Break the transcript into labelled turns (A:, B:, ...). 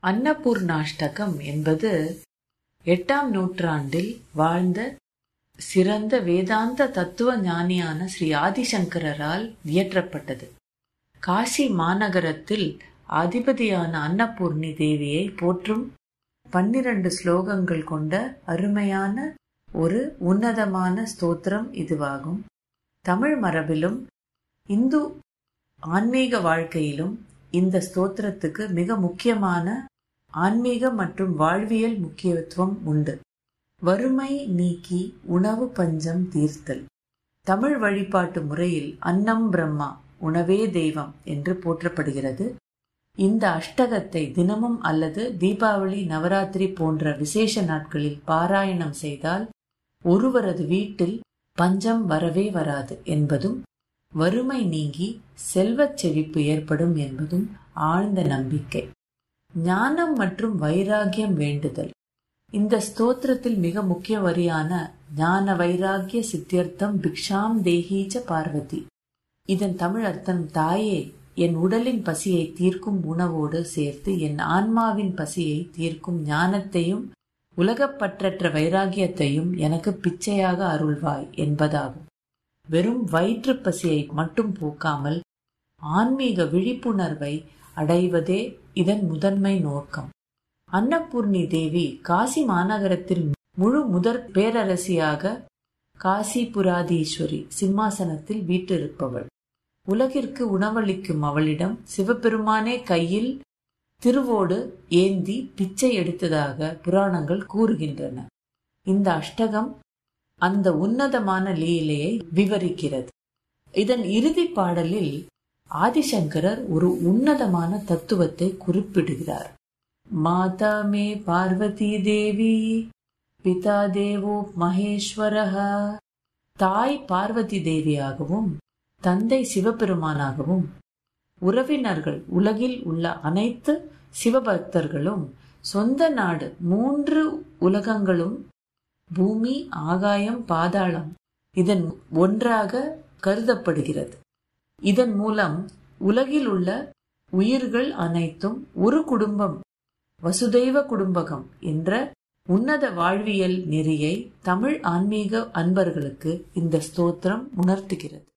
A: அன்னபூர்ணாஷ்டகம் என்பது எட்டாம் நூற்றாண்டில் வாழ்ந்த சிறந்த வேதாந்த தத்துவ ஞானியான ஸ்ரீ ஆதிசங்கரால் இயற்றப்பட்டது காசி மாநகரத்தில் அதிபதியான அன்னபூர்ணி தேவியை போற்றும் பன்னிரண்டு ஸ்லோகங்கள் கொண்ட அருமையான ஒரு உன்னதமான ஸ்தோத்திரம் இதுவாகும் தமிழ் மரபிலும் இந்து ஆன்மீக வாழ்க்கையிலும் இந்த ஸ்தோத்திரத்துக்கு மிக முக்கியமான ஆன்மீக மற்றும் வாழ்வியல் முக்கியத்துவம் உண்டு வறுமை நீக்கி உணவு பஞ்சம் தீர்த்தல் தமிழ் வழிபாட்டு முறையில் அன்னம் பிரம்மா உணவே தெய்வம் என்று போற்றப்படுகிறது இந்த அஷ்டகத்தை தினமும் அல்லது தீபாவளி நவராத்திரி போன்ற விசேஷ நாட்களில் பாராயணம் செய்தால் ஒருவரது வீட்டில் பஞ்சம் வரவே வராது என்பதும் வறுமை நீங்கி செல்வச் செழிப்பு ஏற்படும் என்பதும் ஆழ்ந்த நம்பிக்கை ஞானம் மற்றும் வைராகியம் வேண்டுதல் இந்த ஸ்தோத்திரத்தில் மிக முக்கிய வரியான ஞான வைராகிய சித்தியர்த்தம் பிக்ஷாம் தேகீச்ச பார்வதி இதன் தமிழ் அர்த்தம் தாயே என் உடலின் பசியை தீர்க்கும் உணவோடு சேர்த்து என் ஆன்மாவின் பசியை தீர்க்கும் ஞானத்தையும் உலகப்பற்றற்ற வைராகியத்தையும் எனக்கு பிச்சையாக அருள்வாய் என்பதாகும் வெறும் வயிற்று பசியை மட்டும் போக்காமல் ஆன்மீக விழிப்புணர்வை அடைவதே இதன் முதன்மை நோக்கம் அன்னபூர்ணி தேவி காசி மாநகரத்தில் முழு முதற் பேரரசியாக காசிபுராதீஸ்வரி சிம்மாசனத்தில் வீட்டிருப்பவள் உலகிற்கு உணவளிக்கும் அவளிடம் சிவபெருமானே கையில் திருவோடு ஏந்தி பிச்சை எடுத்ததாக புராணங்கள் கூறுகின்றன இந்த அஷ்டகம் அந்த உன்னதமான லீலையை விவரிக்கிறது இதன் இறுதி பாடலில் ஆதிசங்கரர் ஒரு உன்னதமான தத்துவத்தை குறிப்பிடுகிறார் மாதா மே பார்வதி தேவி பிதா தேவோ மகேஸ்வரஹ தாய் பார்வதி தேவியாகவும் தந்தை சிவபெருமானாகவும் உறவினர்கள் உலகில் உள்ள அனைத்து சிவபக்தர்களும் சொந்த நாடு மூன்று உலகங்களும் பூமி ஆகாயம் பாதாளம் இதன் ஒன்றாக கருதப்படுகிறது இதன் மூலம் உலகில் உள்ள உயிர்கள் அனைத்தும் ஒரு குடும்பம் வசுதெய்வ குடும்பகம் என்ற உன்னத வாழ்வியல் நெறியை தமிழ் ஆன்மீக அன்பர்களுக்கு இந்த ஸ்தோத்திரம் உணர்த்துகிறது